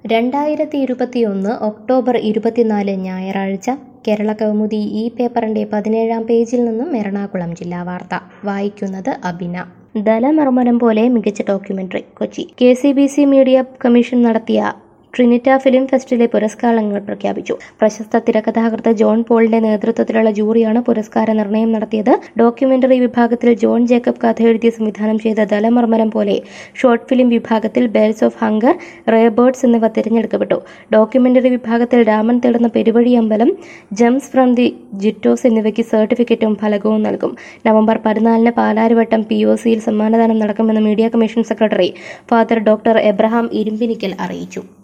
രണ്ടായിരത്തി ഇരുപത്തിയൊന്ന് ഒക്ടോബർ ഇരുപത്തിനാല് ഞായറാഴ്ച കേരള കൗമുദി ഈ പേപ്പറിന്റെ പതിനേഴാം പേജിൽ നിന്നും എറണാകുളം ജില്ലാ വാർത്ത വായിക്കുന്നത് അബിന ദലമർമ്മരം പോലെ മികച്ച documentary Kochi K C B C media commission നടത്തിയ ട്രിനിറ്റ ഫിലിം ഫെസ്റ്റിലെ പുരസ്കാരങ്ങൾ പ്രഖ്യാപിച്ചു പ്രശസ്ത തിരക്കഥാകൃത്ത് ജോൺ പോളിന്റെ നേതൃത്വത്തിലുള്ള ജൂറിയാണ് പുരസ്കാര നിർണയം നടത്തിയത് ഡോക്യുമെന്ററി വിഭാഗത്തിൽ ജോൺ ജേക്കബ് കഥ എഴുതി സംവിധാനം ചെയ്ത ദലമർമ്മരം പോലെ ഷോർട്ട് ഫിലിം വിഭാഗത്തിൽ ബേൽസ് ഓഫ് ഹങ്കർ റേബേർഡ്സ് എന്നിവ തിരഞ്ഞെടുക്കപ്പെട്ടു ഡോക്യുമെന്ററി വിഭാഗത്തിൽ രാമൻ തേടുന്ന പെരുവഴി അമ്പലം ജംസ് ഫ്രം ദി ജിറ്റോസ് എന്നിവയ്ക്ക് സർട്ടിഫിക്കറ്റും ഫലകവും നൽകും നവംബർ പതിനാലിന് പാലാരിവട്ടം പി ഒ സിയിൽ സമ്മാനദാനം നടക്കുമെന്ന് media commission secretary father doctor Abraham Irumpinikkal അറിയിച്ചു